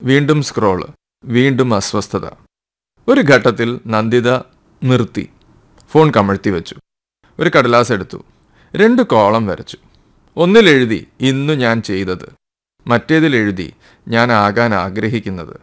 വീണ്ടും സ്ക്രോള് വീണ്ടും അസ്വസ്ഥത ഒരു ഘട്ടത്തിൽ നന്ദിത നിർത്തി ഫോൺ കമഴ്ത്തി വെച്ചു ഒരു കടലാസ് എടുത്തു രണ്ട് കോളം വരച്ചു ഒന്നിൽ എഴുതി ഇന്നു ഞാൻ ചെയ്തത് മറ്റേതിൽ എഴുതി ഞാൻ ആകാൻ ആഗ്രഹിക്കുന്നത്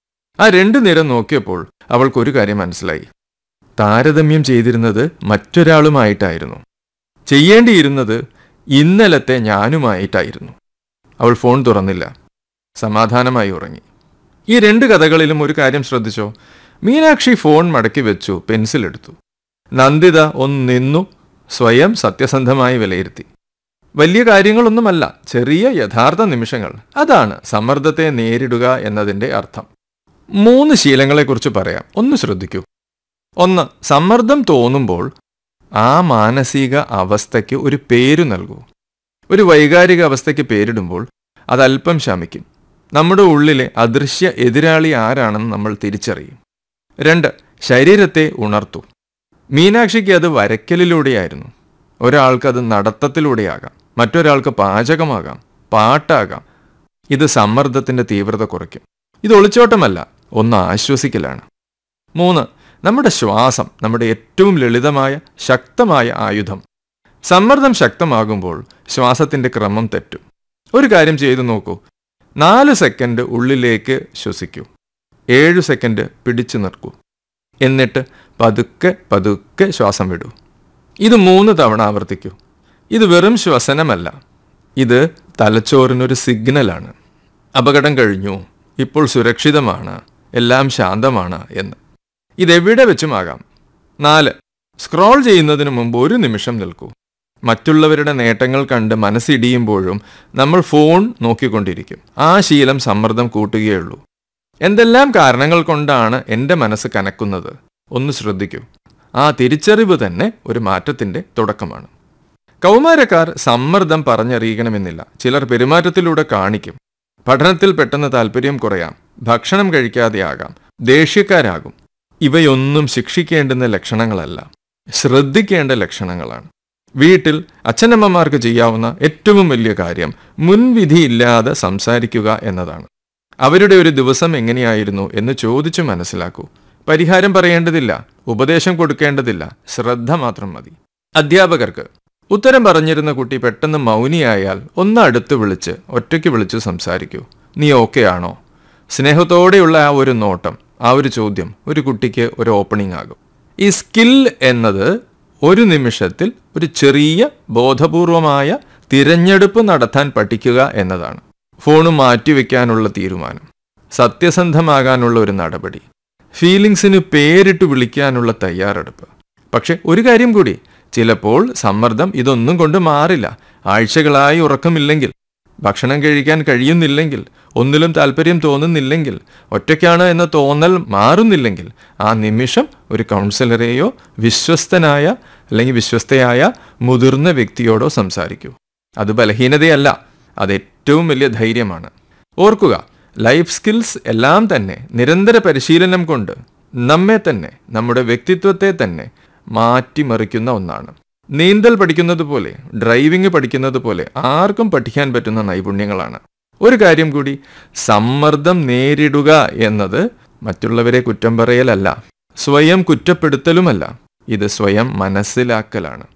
ആ രണ്ട് നിരം നോക്കിയപ്പോൾ അവൾക്കൊരു കാര്യം മനസ്സിലായി താരതമ്യം ചെയ്തിരുന്നത് മറ്റൊരാളുമായിട്ടായിരുന്നു ചെയ്യേണ്ടിയിരുന്നത് ഇന്നലത്തെ ഞാനുമായിട്ടായിരുന്നു അവൾ ഫോൺ തുറന്നില്ല സമാധാനമായി ഉറങ്ങി ഈ രണ്ട് കഥകളിലും ഒരു കാര്യം ശ്രദ്ധിച്ചോ മീനാക്ഷി ഫോൺ മടക്കി വെച്ചു പെൻസിൽ എടുത്തു നന്ദിത ഒന്ന് നിന്നു സ്വയം സത്യസന്ധമായി വിലയിരുത്തി വലിയ കാര്യങ്ങളൊന്നുമല്ല ചെറിയ യഥാർത്ഥ നിമിഷങ്ങൾ അതാണ് സമ്മർദ്ദത്തെ നേരിടുക എന്നതിൻ്റെ അർത്ഥം മൂന്ന് ശീലങ്ങളെക്കുറിച്ച് പറയാം ഒന്ന് ശ്രദ്ധിക്കൂ ഒന്ന് സമ്മർദ്ദം തോന്നുമ്പോൾ ആ മാനസിക അവസ്ഥയ്ക്ക് ഒരു പേരു നൽകൂ ഒരു വൈകാരിക അവസ്ഥയ്ക്ക് പേരിടുമ്പോൾ അതല്പം ശമിക്കും നമ്മുടെ ഉള്ളിലെ അദൃശ്യ എതിരാളി ആരാണെന്ന് നമ്മൾ തിരിച്ചറിയും രണ്ട് ശരീരത്തെ ഉണർത്തു മീനാക്ഷിക്ക് അത് വരയ്ക്കലിലൂടെയായിരുന്നു ഒരാൾക്ക് അത് നടത്തത്തിലൂടെയാകാം മറ്റൊരാൾക്ക് പാചകമാകാം പാട്ടാകാം ഇത് സമ്മർദ്ദത്തിന്റെ തീവ്രത കുറയ്ക്കും ഇത് ഒളിച്ചോട്ടമല്ല ഒന്ന് ആശ്വസിക്കലാണ് മൂന്ന് നമ്മുടെ ശ്വാസം നമ്മുടെ ഏറ്റവും ലളിതമായ ശക്തമായ ആയുധം സമ്മർദ്ദം ശക്തമാകുമ്പോൾ ശ്വാസത്തിന്റെ ക്രമം തെറ്റും ഒരു കാര്യം ചെയ്തു നോക്കൂ നാല് സെക്കൻഡ് ഉള്ളിലേക്ക് ശ്വസിക്കൂ ഏഴ് സെക്കൻഡ് പിടിച്ചു നിർക്കൂ എന്നിട്ട് പതുക്കെ പതുക്കെ ശ്വാസം വിടൂ ഇത് മൂന്ന് തവണ ആവർത്തിക്കൂ ഇത് വെറും ശ്വസനമല്ല ഇത് തലച്ചോറിനൊരു സിഗ്നലാണ് അപകടം കഴിഞ്ഞു ഇപ്പോൾ സുരക്ഷിതമാണ് എല്ലാം ശാന്തമാണ് എന്ന് ഇതെവിടെ വെച്ചുമാകാം നാല് സ്ക്രോൾ ചെയ്യുന്നതിന് മുമ്പ് ഒരു നിമിഷം നിൽക്കൂ മറ്റുള്ളവരുടെ നേട്ടങ്ങൾ കണ്ട് മനസ്സിടിയുമ്പോഴും നമ്മൾ ഫോൺ നോക്കിക്കൊണ്ടിരിക്കും ആ ശീലം സമ്മർദ്ദം കൂട്ടുകയുള്ളൂ എന്തെല്ലാം കാരണങ്ങൾ കൊണ്ടാണ് എൻ്റെ മനസ്സ് കനക്കുന്നത് ഒന്ന് ശ്രദ്ധിക്കൂ ആ തിരിച്ചറിവ് തന്നെ ഒരു മാറ്റത്തിൻ്റെ തുടക്കമാണ് കൗമാരക്കാർ സമ്മർദ്ദം പറഞ്ഞറിയിക്കണമെന്നില്ല ചിലർ പെരുമാറ്റത്തിലൂടെ കാണിക്കും പഠനത്തിൽ പെട്ടെന്ന് താല്പര്യം കുറയാം ഭക്ഷണം കഴിക്കാതെയാകാം ദേഷ്യക്കാരാകും ഇവയൊന്നും ശിക്ഷിക്കേണ്ടുന്ന ലക്ഷണങ്ങളല്ല ശ്രദ്ധിക്കേണ്ട ലക്ഷണങ്ങളാണ് വീട്ടിൽ അച്ഛനമ്മമാർക്ക് ചെയ്യാവുന്ന ഏറ്റവും വലിയ കാര്യം മുൻവിധിയില്ലാതെ സംസാരിക്കുക എന്നതാണ് അവരുടെ ഒരു ദിവസം എങ്ങനെയായിരുന്നു എന്ന് ചോദിച്ചു മനസ്സിലാക്കൂ പരിഹാരം പറയേണ്ടതില്ല ഉപദേശം കൊടുക്കേണ്ടതില്ല ശ്രദ്ധ മാത്രം മതി അധ്യാപകർക്ക് ഉത്തരം പറഞ്ഞിരുന്ന കുട്ടി പെട്ടെന്ന് മൗനിയായാൽ ഒന്ന് അടുത്ത് വിളിച്ച് ഒറ്റയ്ക്ക് വിളിച്ച് സംസാരിക്കൂ നീ ഓക്കെ ആണോ സ്നേഹത്തോടെയുള്ള ആ ഒരു നോട്ടം ആ ഒരു ചോദ്യം ഒരു കുട്ടിക്ക് ഒരു ഓപ്പണിംഗ് ആകും ഈ സ്കിൽ എന്നത് ഒരു നിമിഷത്തിൽ ഒരു ചെറിയ ബോധപൂർവമായ തിരഞ്ഞെടുപ്പ് നടത്താൻ പഠിക്കുക എന്നതാണ് ഫോണ് മാറ്റിവെക്കാനുള്ള തീരുമാനം സത്യസന്ധമാകാനുള്ള ഒരു നടപടി ഫീലിങ്സിന് പേരിട്ട് വിളിക്കാനുള്ള തയ്യാറെടുപ്പ് പക്ഷെ ഒരു കാര്യം കൂടി ചിലപ്പോൾ സമ്മർദ്ദം ഇതൊന്നും കൊണ്ട് മാറില്ല ആഴ്ചകളായി ഉറക്കമില്ലെങ്കിൽ ഭക്ഷണം കഴിക്കാൻ കഴിയുന്നില്ലെങ്കിൽ ഒന്നിലും താല്പര്യം തോന്നുന്നില്ലെങ്കിൽ ഒറ്റയ്ക്കാണ് എന്ന തോന്നൽ മാറുന്നില്ലെങ്കിൽ ആ നിമിഷം ഒരു കൗൺസിലറെയോ വിശ്വസ്തനായ അല്ലെങ്കിൽ വിശ്വസ്തയായ മുതിർന്ന വ്യക്തിയോടോ സംസാരിക്കൂ അത് ബലഹീനതയല്ല അത് ഏറ്റവും വലിയ ധൈര്യമാണ് ഓർക്കുക ലൈഫ് സ്കിൽസ് എല്ലാം തന്നെ നിരന്തര പരിശീലനം കൊണ്ട് നമ്മെ തന്നെ നമ്മുടെ വ്യക്തിത്വത്തെ തന്നെ മാറ്റിമറിക്കുന്ന ഒന്നാണ് നീന്തൽ പഠിക്കുന്നത് പോലെ ഡ്രൈവിംഗ് പഠിക്കുന്നത് പോലെ ആർക്കും പഠിക്കാൻ പറ്റുന്ന നൈപുണ്യങ്ങളാണ് ഒരു കാര്യം കൂടി സമ്മർദ്ദം നേരിടുക എന്നത് മറ്റുള്ളവരെ കുറ്റം പറയലല്ല സ്വയം കുറ്റപ്പെടുത്തലുമല്ല ഇത് സ്വയം മനസ്സിലാക്കലാണ്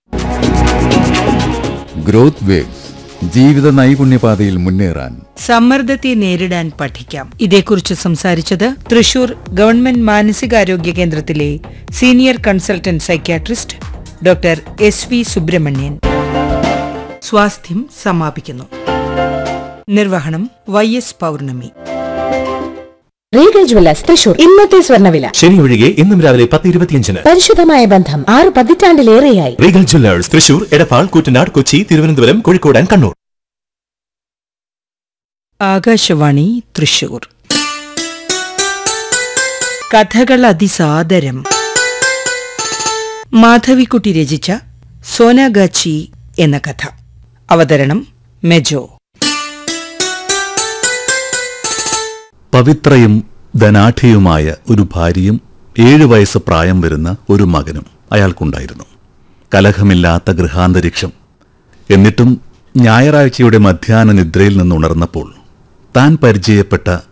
ഗ്രോത്ത് വേവ്സ് ജീവിത നൈപുണ്യപാതയിൽ മുന്നേറാൻ സമ്മർദ്ദത്തെ നേരിടാൻ പഠിക്കാം ഇതേക്കുറിച്ച് സംസാരിച്ചത് തൃശൂർ ഗവൺമെന്റ് മാനസികാരോഗ്യ കേന്ദ്രത്തിലെ senior consultant psychiatrist doctor S V Subramanian സ്വാസ്ഥ്യം സമാപിക്കുന്നു നിർവഹണം Y S Pournami Regal Jewellers Thrissur ഇന്നത്തെ സ്വർണ്ണവില ശനി ഒഴികെ ഇന്നും രാവിലെ പത്ത് ഇരുപത്തിയഞ്ചിന് പരിശുദ്ധമായ ബന്ധം ആറ് പതിറ്റാണ്ടിലേറെയായി Regal Jewellers Thrissur Edappal Koottanad Kochi Thiruvananthapuram Kozhikode and Kannur Akashvani Thrissur കഥകൾ അതിസാദരം മാധവിക്കുട്ടി രചിച്ച സോനാഗാച്ചി എന്ന കഥ അവതരണം മെജോ പവിത്രയും ധനാഠ്യയുമായ ഒരു ഭാര്യയും ഏഴു വയസ്സ് പ്രായം വരുന്ന ഒരു മകനും അയാൾക്കുണ്ടായിരുന്നു കലഹമില്ലാത്ത ഗൃഹാന്തരീക്ഷം എന്നിട്ടും ഞായറാഴ്ചയുടെ മധ്യാഹ്ന നിദ്രയിൽ നിന്നുണർന്നപ്പോൾ താൻ പരിചയപ്പെട്ട